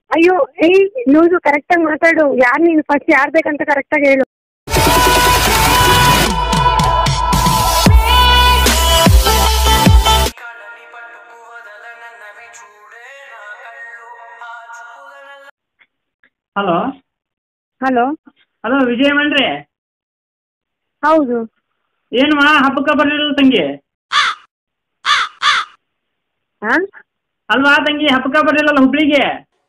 ಅಯ್ಯೋ ಏಯ್ ಲೂಸು ಕರೆಕ್ಟಾಗಿ ಮಾತಾಡು ಯಾರು ನೀನು ಫಸ್ಟ್ ಯಾರು ಬೇಕಂತ ಕರೆಕ್ಟಾಗಿ ಹೇಳು ಹಲೋ ಹಲೋ ಹಲೋ ವಿಜಯ ಮಣ್ರಿ ಹೌದು ಏನಮ್ಮ ಹಬ್ಬಕ್ಕೆ ಬರ್ಲಿಲ್ಲ ತಂಗಿ ಹಾಂ ಅಲ್ವಾ ತಂಗಿ ಹಬ್ಬಕ್ಕೆ ಬರ್ಲಿಲ್ಲಲ್ಲ ಹುಬ್ಳಿಗೆ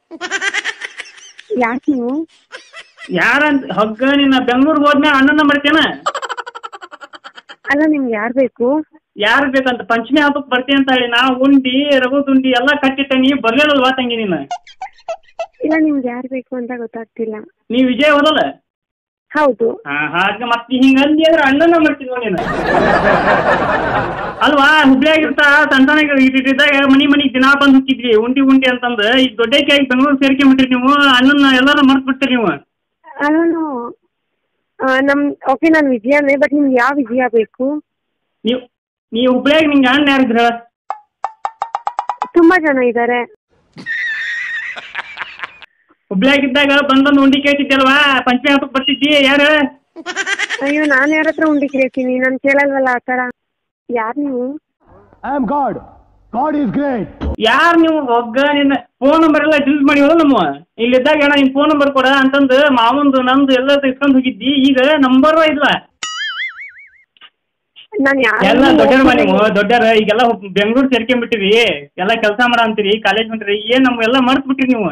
ಯಾಕೆ ನೀವು ಯಾರಂತ ಹಗ್ಗ ನಿನ್ನ ಬೆಂಗ್ಳೂರ್ಗೆ ಹೋದ್ಮ್ಯಾಗ ಅಣ್ಣನ ಮಾಡ್ತೇನ ಅಲ್ಲ ನಿಮ್ಗೆ ಯಾರು ಬೇಕು ಯಾರು ಬೇಕಂತ ಪಂಚಮಿ ಹಬ್ಬಕ್ಕೆ ಬರ್ತೀನಿ ಅಂತ ಹೇಳಿ ನಾ ಉಂಡಿ ರಘು ಉಂಡಿ ಎಲ್ಲ ಕಟ್ಟಿಟ್ಟ ನೀ ಬರ್ಲಿಲ್ಲಲ್ವಾ ತಂಗಿ ನೀನು ಇಲ್ಲ ನಿಮ್ಗೆ ಯಾರು ಬೇಕು ಅಂತ ಗೊತ್ತಾಗ್ತಿಲ್ಲ ನೀ ವಿಜಯ ಹೋದಲ್ಲ ಹೌದು ಹಾ ಹಾಗೆ ಮತ್ತೆ ಹಿಂಗ ಅಂದಿ ಅಂದ್ರೆ ಅಣ್ಣನ ಮಾಡ್ತೀವಿ ನೀನು ಅಲ್ವಾ ಹುಬ್ಳಿಯಾಗಿರ್ತಾ ಸಣ್ಣ ಸಣ್ಣ ಇದ್ದಾಗ ಮನಿ ಮನಿಗ್ ದಿನಾ ಬಂದು ಹುಟ್ಟಿದ್ವಿ ಉಂಡಿ ಉಂಡಿ ಅಂತಂದು ಈಗ ದೊಡ್ಡಕ್ಕೆ ಆಗಿ ಬೆಂಗಳೂರು ಸೇರ್ಕೊಂಡ್ಬಿಟ್ರಿ ನೀವು ಅಣ್ಣನ ಎಲ್ಲಾರು ಮರ್ತ್ ಬಿಡ್ತೀರಿ ನೀವು ಅಲ್ಲೂ ನಮ್ ಓಕೆ ನಾನು ವಿಜಯನೇ ಬಟ್ ನಿಮ್ಗೆ ಯಾವ ವಿಜಯ ಬೇಕು ನೀವು ನೀವು ಹುಬ್ಳಿಯಾಗ ನಿಂಗೆ ಅಣ್ಣ ಯಾರಿದ್ರು ಹೇಳ ತುಂಬಾ ಜನ ಇದ್ದಾರೆ ಹುಬ್ಳಿಯಾಗಿದ್ದಾಗ ಬಂದ್ ಬಂದು ಉಂಡಿ ಕೇಳ್ತಿದ್ದಲ್ವಾ ಪಂಚಮಿ ಹಬ್ಬಕ್ಕೆ ಬರ್ತಿದ್ದಿ ಯಾರು ಅಯ್ಯೋ ನಾನು ಯಾರ ಹತ್ರ ಉಂಡಿ ಕೇಳ್ತೀನಿ ನಾನು ಕೇಳಲ್ವಲ್ಲ ಆ ಥರ ಯಾರು ನೀವು I am God. God is great. ಯಾರು ನೀವು ಒಗ್ಗ ನಿನ್ನ ಫೋನ್ ನಂಬರ್ ಎಲ್ಲ ಡಿಲೀಟ್ ಮಾಡಿ ಹೋದ ನಮ್ಮ ಇಲ್ಲಿದ್ದಾಗ ಅಣ್ಣ ನಿನ್ ಫೋನ್ ನಂಬರ್ ಕೊಡ ಅಂತಂದು ಮಾವಂದು ನಂದು ಎಲ್ಲ ತೆಗ್ಸ್ಕೊಂಡು ಹೋಗಿದ್ದಿ ಈಗ ನಂಬರ್ ಇಲ್ಲ ನಾನು ಎಲ್ಲ ದೊಡ್ಡರ ಮನೆ ಯಾರು ದೊಡ್ಡರ ಈಗೆಲ್ಲ ಬೆಂಗಳೂರು ಸೇರ್ಕೊಂಡ್ಬಿಟ್ಟಿರಿ ಎಲ್ಲ ಕೆಲಸ ಮಾಡ ಅಂತೀರಿ ಕಾಲೇಜ್ ಹೊಂಟ್ರಿ ಏನ್ ನಮ್ಗೆಲ್ಲ ಮರ್ತ್ ಬಿಟ್ರಿ ನೀವು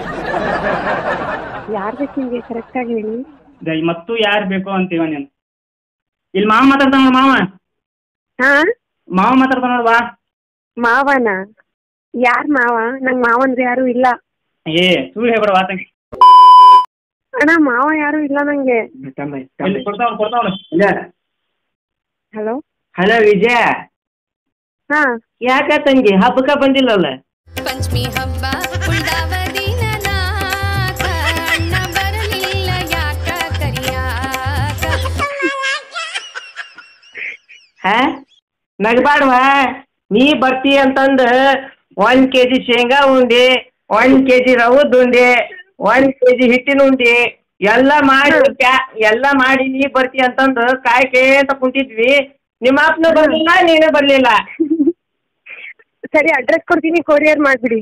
ಯಾರು ಬೇಕು ನಿಮಗೆ ಕರೆಕ್ಟಾಗಿ ಹೇಳಿ ದ- ಮತ್ತು ಯಾರು ಬೇಕು ಅಂತೀವ ನೀನು ಇಲ್ಲಿ ಮಾವ ಮಾತಾಡ್ತಾನ ಮಾವ ಹಾಂ ಮಾವ ಮಾತಾಡ್ತಾನ ನೋಡ್ ಬಾ ಮಾವನ ಯಾರು ಮಾವ ನಂಗೆ ಮಾವಂದ್ರೆ ಯಾರು ಇಲ್ಲ ಏ ಸುಳ್ಳು ಹೇಳ್ಬೇಡ ವಾ ತಂಗಿ ಅಣ್ಣ ಮಾವ ಯಾರು ಇಲ್ಲ ನಂಗೆ ಇಲ್ಲಿ ಕೊಡ್ತಾವ ಕೊಡ್ತಾವ ಹಲೋ ಹಲೋ ವಿಜಯ ಹಾಂ ಯಾಕ ತಂಗಿ ಹಬ್ಬಕ್ಕ ಬಂದಿಲ್ಲಲ್ಲ ಪಂಚಮಿ ಹಬ್ಬ ಉಳ್ದಾವ ದಿನನಾಕ ಅಣ್ಣ ಬರಲಿಲ್ಲ ಯಾಕ ಕರಿಯಾಕ ಹ ನಗಬಾಡ್ವಾ ನೀ ಬರ್ತಿ ಅಂತಂದ ಒಂದ್ ಕೆ ಜಿ ಶೇಂಗಾ ಉಂಡಿ ಒಂದ್ ಕೆ ಜಿ ರವದ್ ಉಂಡಿ ಒಂದ್ ಕೆ ಜಿ ಹಿಟ್ಟಿನ ಉಂಡಿ ಎಲ್ಲ ಮಾಡಿ ಪ್ಯಾ- ಎಲ್ಲ ಮಾಡಿ ನೀ ಬರ್ತಿ ಅಂತಂದು ಕಾಯ್ಕೇಂತ ಕುಂತಿದ್ವಿ ನಿಮ್ಮ ಅಪ್ಪನ ಬರ್ಲಿಲ್ಲ ನೀನು ಬರ್ಲಿಲ್ಲ ಸರಿ ಅಡ್ರೆಸ್ ಕೊಡ್ತೀನಿ ಕೊರಿಯರ್ ಮಾಡಿಬಿಡಿ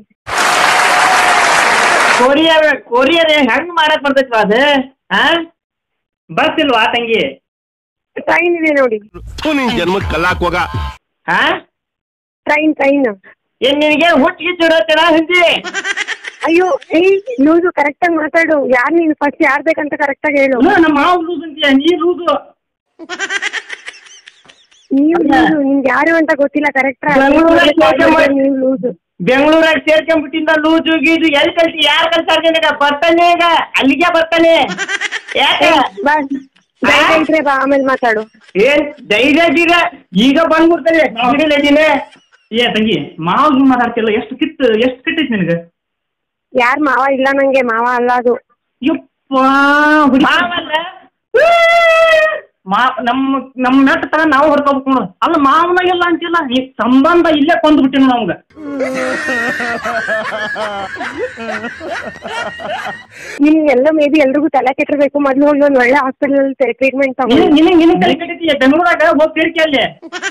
ಕೊರಿಯರ್ ಕೊರಿಯರ್ ಹೆಂಗ್ ಮಾಡಕ್ ಬರ್ತೈತಿ ಅದು ಹಾ ಬಸ್ ಇಲ್ವಾ ತಂಗಿ ಟ್ರೈನ್ ಇದೆ ನೋಡಿ ನಿನ್ ಜನ್ಮಕ್ಕೆ ಕಲ್ಲಾಕ್ ಹೋಗ ಹಾ ಟ್ರೈನ್ ಟ್ರೈನ್ ಏನ್ ನಿನಗೆ ಹುಟ್ಟಿಗೆ ಚಿಡೋತೀರ ಹಿಂದಿ ಅಯ್ಯೋ ಏಯ್ ಲೂಸು ಕರೆಕ್ಟಾಗಿ ಮಾತಾಡು ಯಾರು ನೀನು ಫಸ್ಟ್ ಯಾರು ಬೇಕಂತ ಕರೆಕ್ಟಾಗಿ ಹೇಳು ಇಲ್ಲ, ನಮ್ಮ ಮಾವ ಲೂಸ್ ಅಂತೀಯ ನೀ ಲೂಸು ನೀವು ಲೂಸು ನಿಮ್ಗೆ ಯಾರು ಅಂತ ಗೊತ್ತಿಲ್ಲ ಕರೆಕ್ಟ್ ಬೆಂಗಳೂರಲ್ಲಿ ಕೆಲಸ ಮಾಡಿ- ನೀವು ಲೂಸು ಬೆಂಗಳೂರಾಗ ಸೇರ್ಕೊಂಡ್ಬಿಟ್ಟಿಂದ ಲೂಜು ಗೀಜು ಎಲ್ಲಿ ಕಲ್ತಿ ಯಾರು ಕಲ್ತಾರ ನಿನಗ ಬರ್ತಾನೆ ಈಗ ಅಲ್ಲಿಗೆ ಬರ್ತಾನೆ ಯಾಕೆ ಬಾ ಧೈರ್ಯ ಇದ್ರೆ ಬಾ ಆಮೇಲೆ ಮಾತಾಡು ಏನ್ ಧೈರ್ಯ ಬೀಗ ಈಗ ಬಂದ್ಬಿಡ್ತಾನೆ ಹಿಡಿಲೇದಿನೇ ಏ ತಂಗಿ ಮಾವ ಮಾತಾಡ್ತಿಲ್ಲ ಎಷ್ಟು ಕಿತ್ತು ಎಷ್ಟು ಕಿಟ್ಟೈತಿ ನಿನಗೆ ಯಾರು ಮಾವ ಇಲ್ಲ ನಂಗೆ ಮಾವ ಅಲ್ಲ ಅದು ಯಪ್ಪ ಹುಡುಗಿ ಮಾವಲ್ಲ ಮಾ ನಮ್ಮ ನಮ್ಮ ನೆಟ್ ತರ ನಾವು ಹೊಡ್ಕೋಬೇಕು ನೋಡು ಅಲ್ಲ ಮಾವನ ಇಲ್ಲ ಅಂತಿಲ್ಲ ಈ ಸಂಬಂಧ ಇಲ್ಲೇ ಕೊಂದು ಬಿಟ್ಟಿನ ನಮ್ಗೆ ನಿಮ್ಗೆಲ್ಲ ಮೇ ಬಿ ಎಲ್ರಿಗೂ ತಲೆ ಕೆಟ್ಟಿರ್ಬೇಕು ಮೊದಲು ಹೋಗಿ ಒಂದು ಒಳ್ಳೆ ಹಾಸ್ಪಿಟಲ್ ಟ್ರೀಟ್ಮೆಂಟ್ ತಗೊಂಡು ನಿನಗೆ ನಿನಗೆ ತಲೆ ಕೆಟ್ಟೈತಿ ಬೆಂಗಳೂರಾಗ ಹೋಗಿ ಸೇರ್ಕೆ ಅಲ್ಲಿ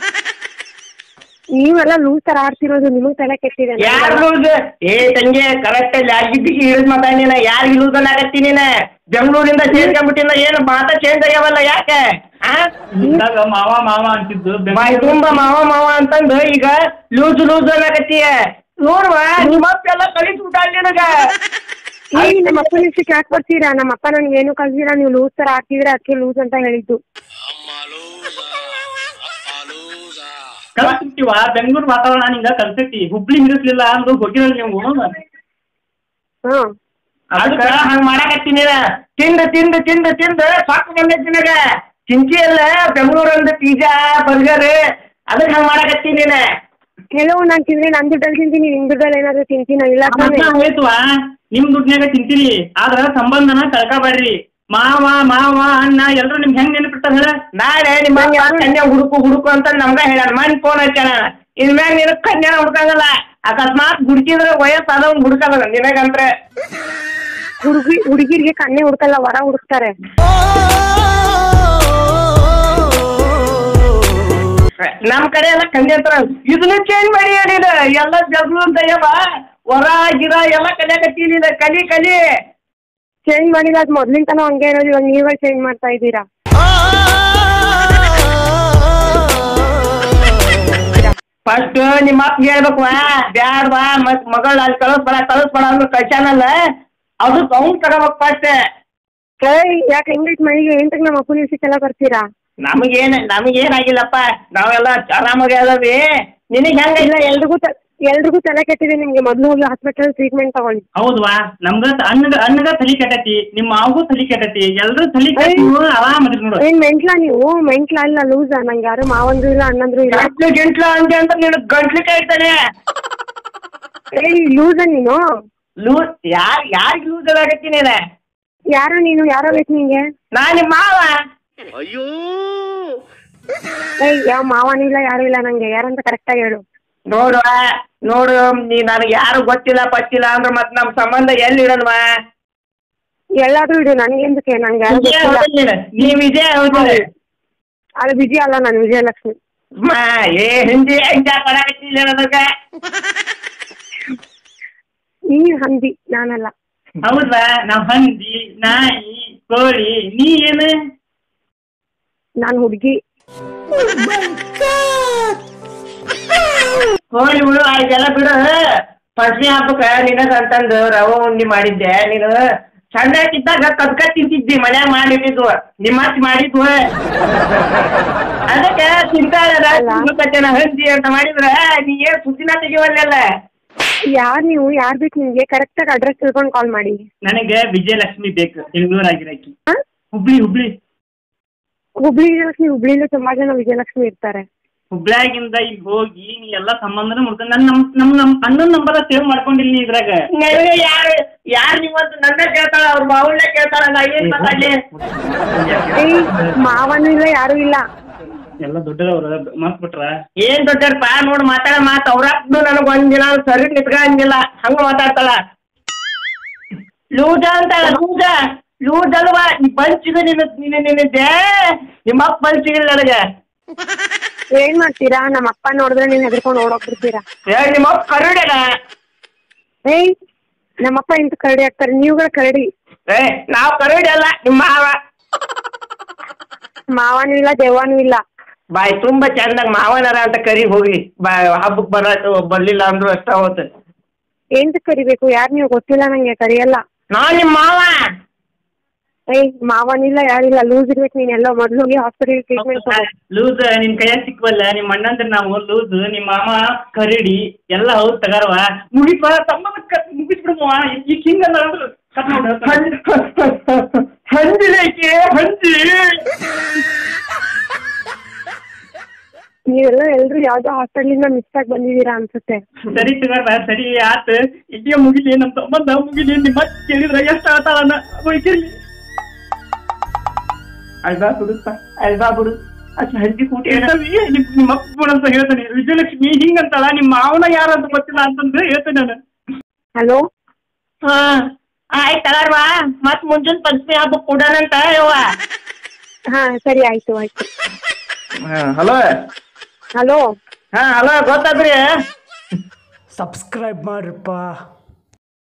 ನೀವೆಲ್ಲ ಲೂಸ್ ತರ ಆಡ್ತಿರೋದು ನಿಮಗೆ ತಲೆ ಕೆಟ್ಟಿದೆ ಯಾರು ಲೂಸ್ ಏ ತಂಗಿ ಕರೆಕ್ಟ್ ಅಲ್ಲಿ ಆಗಿದ್ದಕ್ಕೆ ಹಿಡಿದ್ ಮಾತಾಡಿ ನೀನ ಯಾರಿಗೆ ಲೂಸ್ ಆಗತ್ತಿ ನೀನ ಬೆಂಗಳೂರಿಂದ ಸೇರ್ಕೊಂಡ್ಬಿಟ್ಟಿನ ಏನು ಮಾತಾ ಚೇಂಜ್ ಆಗ್ಯಾವಲ್ಲ ಯಾಕೆ ಆ ಇದ್ದಾಗ ಮಾವ ಮಾವ ಅಂತಿದ್ದು ಬಾಯಿ ಬೆಂಗಳೂರು ತುಂಬ ಮಾವ ಮಾವ ಅಂತಂದು ಈಗ ಲೂಸ್ ಲೂಸ್ ಅನ್ನಕತ್ತೀಯ ನೋಡುವ ನಿಮ್ಮಪ್ಪ ಎಲ್ಲ ಕಲಿಸ್ಬಿಟ್ಟ ನಿನಗ ಏಯ್ ನಮ್ಮ ಅಪ್ಪ ನಿಲ್ಸಕ್ಕೆ ಯಾಕೆ ಬರ್ತೀರಾ ನಮ್ಮ ಅಪ್ಪ ನನ್ಗೆ ಏನು ಕಲ್ಸಿಲ್ಲ ನೀವು ಲೂಸ್ ತರ ಆಡ್ತಿದ್ರೆ ಅದಕ್ಕೆ ಲೂಸ್ ಅಂತ ಹೇಳಿದ್ದು ಕಳ್ಸಿರ್ತೀವ ಬೆಂಗಳೂರು ವಾತಾವರಣ ನಿಂಗ ಕಲ್ಸೈತಿ ಹುಬ್ಳಿ ಹಿಡಿಸ್ಲಿಲ್ಲ ಅಂದು ಹೋಗಿರಲ್ಲ ನೀವು ಹಾಂ ಅದಕ್ಕ ಹಂಗ ಮಾಡಾಕತ್ತಿ ನೀನ ತಿಂದು ತಿಂದು ತಿಂದು ತಿಂದು ಸಾಕು ಬಂದೈತಿ ನಿನಗ ಚಿಂಚಿ ಎಲ್ಲ ಬೆಂಗಳೂರಿಂದ ಪಿಜ್ಜಾ ಬರ್ಗರ್ ಅದಕ್ಕೆ ಹಂಗ ಮಾಡಾಕತ್ತಿ ನೀನ ಕೆಲವು ನಾನು ತಿಂದ್ರೆ ನನ್ನ ದುಡ್ಡಲ್ಲಿ ತಿಂತೀನಿ ನಿಮ್ ದುಡ್ಡಲ್ಲಿ ಏನಾದ್ರು ತಿಂತೀನ ಇಲ್ಲ ತಾನೇ ಹೋಯ್ತವ ನಿಮ್ ದುಡ್ನ್ಯಾಗ ತಿಂತೀರಿ ಆದ್ರ ಸಂಬಂಧನ ಕಳ್ಕೊಬ್ಯಾಡ್ರಿ ಮಾವ ಮಾವ ಅಣ್ಣ ಎಲ್ರು ನಿಮ್ಗೆ ಹೆಂಗ್ ನೆನಪಿಟ್ಟಾರ ಹೇಳ ನಾಳೆ ನಿಮ್ಮ ಅಪ್ಪ ಕನ್ಯಾ ಹುಡುಕು ಹುಡುಕು ಅಂತ ನಮ್ಗ ಹೇಳ್ಯಾನ ಮನ್ ಫೋನ್ ಹಚ್ಚಾನ ಇನ್ಮ್ಯಾಗ ನಿನಗ್ ಕನ್ಯಾ ಹುಡ್ಕಂಗಲ್ಲ ಅಕಸ್ಮಾತ್ ಹುಡುಕಿದ್ರೆ ವಯಸ್ಸಾದವ್ ಹುಡ್ಕಲ್ಲ ನಿನಗಂದ್ರೆ ಹುಡುಗಿ ಹುಡುಗಿರ್ಗೆ ಕಣ್ಣೆ ಹುಡ್ಕಲ್ಲ ವರ ಹುಡುಕ್ತಾರೆ ನಮ್ ಕಡೆ ಎಲ್ಲ ಕಂದೆ ಅಂತಾರ ಇದನ್ನ ಚೇಂಜ್ ಮಾಡಿ ಹೇಳಿದ ಎಲ್ಲ ಜಗ್ಲು ಅಂತ ಯವ ಹೊರ ಗಿರ ಎಲ್ಲ ಕಲಿಯಾಕತ್ತೀನಿ ಕಲಿ ಕಲಿ ಚೇಂಜ್ ಮಾಡಿಲ್ಲ ಅದ್ ಮೊದ್ಲಿನ ತನ ಹಂಗೆ ಇರೋದು ಇವಾಗ ನೀವೇ ಚೇಂಜ್ ಮಾಡ್ತಾ ಇದ್ದೀರಾ ಫಸ್ಟ್ ನಿಮ್ಮ ಅಪ್ಪ ಹೇಳ್ಬೇಕು ಬ್ಯಾಡ್ವಾ ಮತ್ ಮಗಳ ಅಲ್ಲಿ ಕಳಿಸ್ಬೇಡ ಕಳಿಸ್ಬೇಡ ಅಂದ್ರೆ ಕಳ್ಸ್ಯಾನಲ್ಲ ಅದಕ್ಕೆ ಅವ್ನ್ ತಗೋಬೇಕು ಫಸ್ಟ್ ಏಯ್ ಯಾಕೆ ಹೆಂಗೈತ್ ಮನೆಗೆ ಎಂಟಕ್ಕೆ ನಮ್ಮ ಅಪ್ಪನ ವಿಷಯಕ್ಕೆಲ್ಲ ಬರ್ತೀರಾ ನಮಗೇನ ನಮಗೇನಾಗಿಲ್ಲಪ್ಪ ನಾವೆಲ್ಲ ಆರಾಮಾಗಿ ಅದಾವಿ ನಿನಗೆ ಹೆಂಗೈಲ್ಲ ಇಲ್ಲ ಎಲ್ರಿಗೂ ತ- ಎಲ್ರಿಗೂ ತಲೆ ಕೆಟ್ಟಿದೆ ನಿಮ್ಗೆ ಮೊದ್ಲು ಹೋಗಿ ಹಾಸ್ಪಿಟಲ್ ಟ್ರೀಟ್ಮೆಂಟ್ ತಗೊಳ್ಳಿ ಹೌದ್ವಾ ನಮ್ಗ ಅಣ್ಣಗ ಅಣ್ಣಗ ತಲಿ ಕೆಟ್ಟತಿ ನಿಮ್ಮ ಮಾವಗೂ ತಲಿ ಕೆಟ್ಟತಿ ಎಲ್ರೂ ತಲಿ ಕೆಟ್ಟಿ ಆರಾಮ್ ಅದ್ರಿ ನೋಡು ಏನ್ ಮೆಂಟ್ಲಾ ನೀವು ಮೆಂಟ್ಲಾ ಅಲ್ಲ ಲೂಸಾ ನಂಗೆ ಯಾರು ಮಾವಂದ್ರು ಇಲ್ಲ ಅಣ್ಣಂದ್ರು ಇಲ್ಲ ಗಂಟ್ಲು ಗಿಂಟ್ಲು ಅಂದೆ ಅಂತ ನೀನು ಗಂಟ್ಲು ಕಾಯ್ತಾನೆ ಏಯ್ ಲೂಸಾ ನೀನು ಲೂಸ್ ಯಾರ್ ಯಾರಿಗೆ ಲೂಸ್ ಆಗತ್ತಿ ನೀನು ಯಾರು ನೀನು ಯಾರೋ ಬೇಕು ನಿಂಗೆ ನಾ ನಿಮ್ಮ ಮಾವ ಏಯ್ ಯಾವ ಮಾವನೂ ಇಲ್ಲ ಯಾರು ಇಲ್ಲ ನಂಗೆ ಯಾರಂತ ಕರೆಕ್ಟಾಗಿ ಹೇಳು ನೋಡು ನೋಡು ನೀ ನನಗೆ ಯಾರು ಗೊತ್ತಿಲ್ಲ ಪತ್ತಿಲ್ಲ ಅಂದ್ರೆ ಮತ್ತೆ ನಮ್ಮ ಸಂಬಂಧ ಎಲ್ಲಿ ಇಡಲ್ವಾ ಎಲ್ಲಾದ್ರೂ ಇಡು ನನಗೆಂದಕ್ಕೆ ನಂಗೆ ಯಾರು ವಿಜಯ ಗೊತ್ತಿಲ್ಲ ಹೌದಲ್ಲ ನೀನು? ನೀ ವಿಜಯ ಹೌದಲ್ಲ ಅದು ವಿಜಯ ಅಲ್ಲ ನಾನು ವಿಜಯಲಕ್ಷ್ಮಿ ಮಾ ಏ ಹಿಂದಿ ಹಿಂದಿ ಪಡಕತ್ತಿಲ್ಲ ನನಗೆ ನೀನ್ ಹಂದಿ ನಾನಲ್ಲ ಹೌದ್ವಾ ನಾವ್ ಹಂದಿ ನಾಯಿ ಕೋಳಿ ನೀ ಏನು ನಾನ್ ಹುಡ್ಗಿ ಹೋಳಿ ಬಿಡು ಆಯ್ತೆಲ್ಲ ಬಿಡು ಪಂಚಮಿ ಹಬ್ಬಕ್ಕೆ ನಿನಗ ಅಂತಂದು ರವೆ ಉಂಡಿ ಮಾಡಿದ್ದೆ ನೀನು ಸಣ್ಣಕ್ಕಿದ್ದಾಗ ಕದ್ಕ ತಿಂತಿದ್ದಿ ಮನ್ಯಾಗ ಮಾಡಿಟ್ಟಿದ್ವು ನಿಮ್ಮ ಅತ್ತಿ ಮಾಡಿದ್ವು ಅದಕ್ಕೆ ತಿಂತಾಳ ಹಂದಿ ಅಂತ ಮಾಡಿದ್ರ ನೀ ಏನ್ ಸುದ್ದಿನ ತೆಗಿವಲ್ಲ ಯಾರ್ ನೀವು ಯಾರ್ ಬೇಕು ನಿಮ್ಗೆ ಕರೆಕ್ಟಾಗಿ ಅಡ್ರೆಸ್ ತಿಳ್ಕೊಂಡು ಕಾಲ್ ಮಾಡಿ ನನಗೆ ವಿಜಯಲಕ್ಷ್ಮಿ ಬೇಕು ಬೆಂಗಳೂರು ಆಗಿರಕಿ ಹಾ? ಹುಬ್ಳಿ ಹುಬ್ಳಿ ಹುಬ್ಳಿ ವಿಜಯಲಕ್ಷ್ಮಿ ಹುಬ್ಳಿಲೂ ತುಂಬಾ ಜನ ವಿಜಯಲಕ್ಷ್ಮಿ ಇರ್ತಾರೆ ಹುಬ್ಳ್ಯಾಗಿಂದ ಈಗ ಹೋಗಿ ನೀ ಎಲ್ಲಾ ಸಂಬಂಧನ ಮುಡ್ದ ನನ್ ನಮ್ ನಮ್ ನಮ್ ಅಣ್ಣನ ನಂಬರ್ ಸೇವ್ ಮಾಡ್ಕೊಂಡಿಲ್ಲ ನೀ ಇದ್ರಾಗ ನನಗೆ ಯಾರು ಯಾರು ನೀವಂತ ನನ್ನ ಕೇಳ್ತಾಳ ಅವ್ರ ಮಾವನ್ನೇ ಕೇಳ್ತಾಳ ನಾ ಏನ್ ಮಾತಾಡ್ಲಿ ಏಯ್ ಮಾವನೂ ಇಲ್ಲ ಯಾರು ಇಲ್ಲ ಎಲ್ಲ ದೊಡ್ಡದವ್ರ ಮತ್ ಬಿಟ್ರ ಏನ್ ದೊಡ್ಡಪ್ಪ ನೋಡ್ ಮಾತಾಡ ಮಾತು ಅವ್ರಪ್ಪನು ನನಗ್ ಒಂದಿನ ಸರಿ ನಿತ್ಕೊಂಗಿಲ್ಲ ಹಂಗ ಮಾತಾಡ್ತಾಳ ಲೂಜ ಅಂತಾಳ ಲೂಜ ಲೂಜ್ ಅಲ್ವಾ ನೀ ಬಂಚಿದ ನಿನ್ನ ನಿನ್ನ ನಿನ್ನಿದ್ದೆ ನಿಮ್ಮಪ್ಪ ಬಂಚಿಗಿಲ್ಲ ನನಗೆ ಏನ್ ಮಾಡ್ತೀರಾ ನಮ್ಮ ಅಪ್ಪ ನೋಡಿದ್ರೆ ನೀನ್ ಹೆದರ್ಕೊಂಡು ಓಡೋಗ್ಬಿಡ್ತೀರಾ ಏ ನಿಮ್ಮಪ್ಪ ಕರುಡೆನ ಏಯ್ ನಮ್ಮಪ್ಪ ಇಂತ ಕರಡಿ ಹಾಕ್ತಾರೆ ನೀವುಗಳ ಕರಡಿ ಏ ನಾವ್ ಕರುಡೆ ಅಲ್ಲ ನಿಮ್ಮ ಮಾವ ಮಾವನೂ ಇಲ್ಲ ದೆವ್ವನೂ ಇಲ್ಲ ಬಾಯ್ ತುಂಬಾ ಚಂದಾಗ ಮಾವನರ ಅಂತ ಕರಿ ಹೋಗಿ ಬಾ ಹಬ್ಬಕ್ಕೆ ಬರ ಬರ್ಲಿಲ್ಲ ಅಂದ್ರು ಅಷ್ಟ ಹೋತು ಎಂತ ಕರಿಬೇಕು ಯಾರು ನೀವು ಗೊತ್ತಿಲ್ಲ ನಂಗೆ ಕರಿಯಲ್ಲ ನಾ ನಿಮ್ಮ ಮಾವ ಏಯ್ ಮಾವನಿಲ್ಲ ಯಾರಿಲ್ಲ ಲೂಸ್ ಇರ್ಬೇಕು ನೀನ್ ಎಲ್ಲೋ ಮೊದ್ಲು ಹೋಗಿ ಹಾಸ್ಪಿಟಲ್ ಟ್ರೀಟ್ಮೆಂಟ್ ತಗೋ ಲೂಸ್ ನಿನ್ ಕೈಯಾಗ ಸಿಕ್ವಲ್ಲ ನಿಮ್ಮ ಅಣ್ಣಂದ್ರ ನಾವು ಲೂಸ್ ನಿಮ್ಮ ಮಾಮ ಕರಡಿ ಎಲ್ಲ ಹೌದ್ ತಗಾರವ ಮುಗಿತ್ವ ಸಂಬಂಧ ಮುಗಿಸ್ಬಿಡುವ ಈಗ ಹಿಂಗಲ್ಲ ಅಂದ್ರು ಕಟ್ ಮಾಡ್ಬಿಡು. ಹಂದಿಲೇಕೆ ಹಂದಿ ನೀವೆಲ್ಲ ಎಲ್ರು ಯಾವ್ದೋ ಹಾಸ್ಪಿಟಲಿಂದ ಮಿಸ್ ಆಗಿ ಬಂದಿದ್ದೀರಾ ಅನ್ಸುತ್ತೆ ಸರಿ ತಗಾರ ಸರಿ ಆತ ಈಗ ಮುಗಿಲಿ ನಮ್ ಸಂಬಂಧ ಮುಗಿಲಿ ನಿಮ್ಮ ಅತ್ತ್ ಕೇಳಿದ್ರ ಎಷ್ಟ ಆತಾಳನ್ನ ಹೋಯ್ತಿರ್ಲಿ ಅಲ್ವಾ ಬಿಡುತ್ತ ಅಲ್ವಾ ಬಿಡು ಅಷ್ಟು ಹಂದಿ ಕೂಟಿ ನಿಮ್ಮ ಅಪ್ಪ ಕೂಡ ಅಂತ ಹೇಳ್ತಾನೆ ವಿಜಯಲಕ್ಷ್ಮಿ ಹಿಂಗಂತಾಳ ನಿಮ್ಮ ಮಾವನ ಯಾರಂತ ಗೊತ್ತಿಲ್ಲ ಅಂತಂದ್ರೆ ಹೇಳ್ತೇನೆ ನಾನು ಹಲೋ ಹಾ ಆಯ್ತು ತಗಾರ್ವಾ ಮತ್ ಮುಂಜಾನೆ ಪಂಚಮಿ ಹಬ್ಬ ಕೊಡೋಣಂತ ಯವ್ವ ಹಾ ಸರಿ ಆಯ್ತು ಆಯ್ತು ಹಲೋ ಹಲೋ ಹಾ ಹಲೋ ಗೊತ್ತಾದ್ರಿ ಸಬ್ಸ್ಕ್ರೈಬ್ ಮಾಡ್ರಪ್ಪ